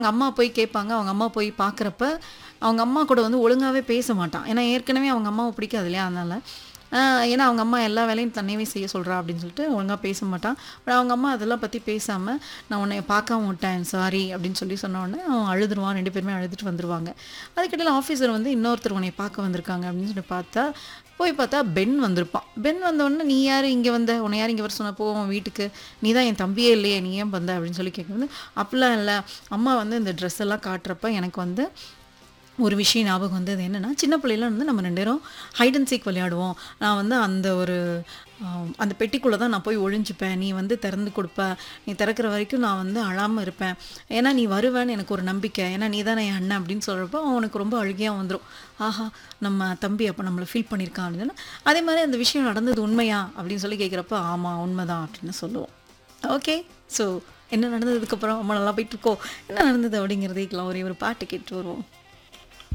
அவங்க அம்மா போய் கேட்பாங்க. அவங்க அம்மா போய் பார்க்குறப்ப, அவங்க அம்மா கூட வந்து ஒழுங்காவே பேச மாட்டான். ஏன்னா ஏற்கனவே அவங்க அம்மாவ பிடிக்காது இல்லையா? அதனால. அ ஏன்னா அவங்க அம்மா எல்லா வேலையும் தன்னையவே செய்ய சொல்றா அப்படின்னு சொல்லிட்டு ஒழுங்கா பேச மாட்டான். பட் அவங்க அம்மா அதெல்லாம் பத்தி பேசாம, "நான் உன்னைய பார்க்காம விட்டேன். சாரி" அப்படின்னு சொல்லி சொன்ன உடனே அவன் அழுதுருவான். 2 பேருமே அழுதுட்டு வந்துருவாங்க. அதுக்கிடையில ஆஃபீஸர் வந்து இன்னொருத்தர் உன்னைய பார்க்க வந்திருக்காங்க அப்படின்னு சொல்லி பார்த்தா, போய் பார்த்தா பென் வந்திருப்பான். பென் வந்தோனே, "நீ யாரு இங்க வந்த? உன்ன யாரு இங்க வர சொன்னா? போ உன் வீட்டுக்கு. நீ தான் என் தம்பியே இல்லையே! நீ ஏன் வந்த?" அப்படின்னு சொல்லி கேட்கும்போது, "அப்படிலாம் இல்ல. அம்மா வந்து இந்த ட்ரெஸ் எல்லாம் காட்டுறப்ப எனக்கு வந்து ஒரு விஷயம் ஞாபகம் வந்தது. என்னன்னா, சின்ன பிள்ளையில வந்து நம்ம 2 பேரும் ஹைட் அண்ட் சீக் விளையாடுவோம். நான் வந்து அந்த ஒரு அ அந்த பெட்டிக்குள்ள தான் நான் போய் ஒளிஞ்சுப்பேன். நீ வந்து திறந்து குடுப்ப. நீ திறக்கிற வரைக்கும் நான் வந்து அழாம இருப்பேன். ஏன்னா நீ வருவேன்னு எனக்கு ஒரு நம்பிக்கை. ஏன்னா நீ தானே என் அண்ணன்" அப்படின்னு சொல்றப்போ, அவனுக்கு ரொம்ப அழுகையா வந்துரும். ஆஹா! நம்ம தம்பி அப்ப நம்மள ஃபீல் பண்ணியிருக்கான் அப்படின்னு. அதே மாரி அந்த விஷயம் நடந்தது உண்மையா? அப்படின்னு சொல்லி கேட்குறப்ப, "ஆமா உண்மைதான்" அப்படின்னு சொல்லுவோம். ஓகே. ஸோ என்ன நடந்தது இதுக்கப்புறம்? ரொம்ப நல்லா போயிட்டுருக்கோ? என்ன நடந்தது அப்படிங்கிறத கேட்கலாம். ஒரே ஒரு பாட்டு கேட்டு வருவோம்.